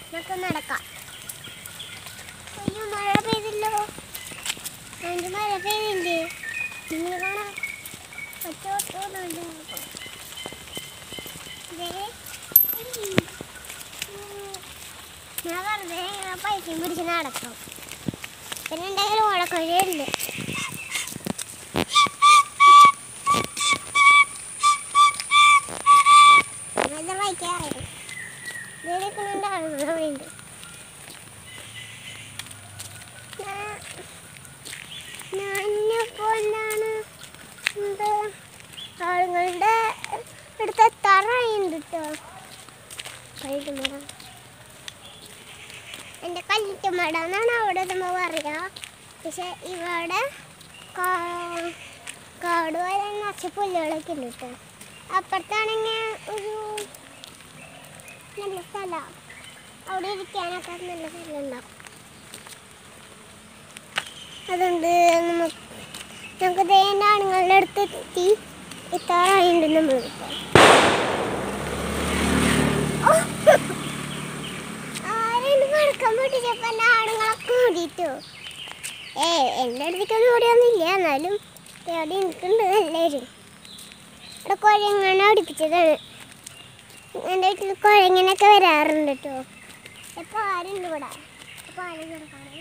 നമുക്ക് നടക്കാം അയ്യോ മഴ പെയ്തില്ലോ രണ്ട് മഴ പെയ്തില്ലേ നിങ്ങൾ കാണാം ഒറ്റ ഒട്ടുന്നുണ്ട് ഞാൻ വെറുതെ ഇങ്ങനെ പൈസയും പിടിച്ച് നടക്കും പിന്നെ എൻ്റെ കയ്യിൽ ഓടക്കൊഴിയുണ്ട് നല്ല വായിക്കാറില്ല ഇതിലേക്കുന്നുണ്ട് ആളുകളുണ്ട് ഞാനിപ്പോ എന്താണ് എന്താ ആളുകളുടെ അടുത്ത് എത്താറായിണ്ട് കേട്ടോ കല്ലുമട എൻ്റെ കല്ലുമട എന്നാണ് അവിടെ നമ്മൾ പറയുക പക്ഷെ ഇവിടെ കാ- കാട് പോലെ നിറച്ച് പുല്ലുകളൊക്കെ ഉണ്ട് കേട്ടോ അപ്പുറത്താണെങ്കിൽ ഒരു നല്ല സ്ഥലമാണ് അവിടെ ഇരിക്കാനൊക്കെ നല്ല സ്ഥലമുണ്ടാവും അതുകൊണ്ട് നമുക്ക് നമുക്ക് ദേൻ്റെ ആണുങ്ങളുടെ അടുത്ത് എത്തി എത്താറായിട്ടുണ്ട് നമ്മൾ ആരും കിടക്കാൻ പൊട്ടിച്ചപ്പോ എൻ്റെ ആണുങ്ങളൊക്കെ ഓടിയിട്ടോ ഏ എൻ്റെ അടുത്തേക്കൊന്നും ഓടിയൊന്നുമില്ല എന്നാലും അവിടെ നിൽക്കുന്നുണ്ട് എല്ലാവരും ഇവിടെ കുഴങ്ങനെ അടുപ്പിച്ചതാണ് എൻ്റെ വീട്ടിൽ കുഴങ്ങനൊക്കെ വരാറുണ്ട് കേട്ടോ എപ്പോൾ ആരുണ്ട് ഇവിടെ എപ്പോൾ ആരും കിടക്കാണ്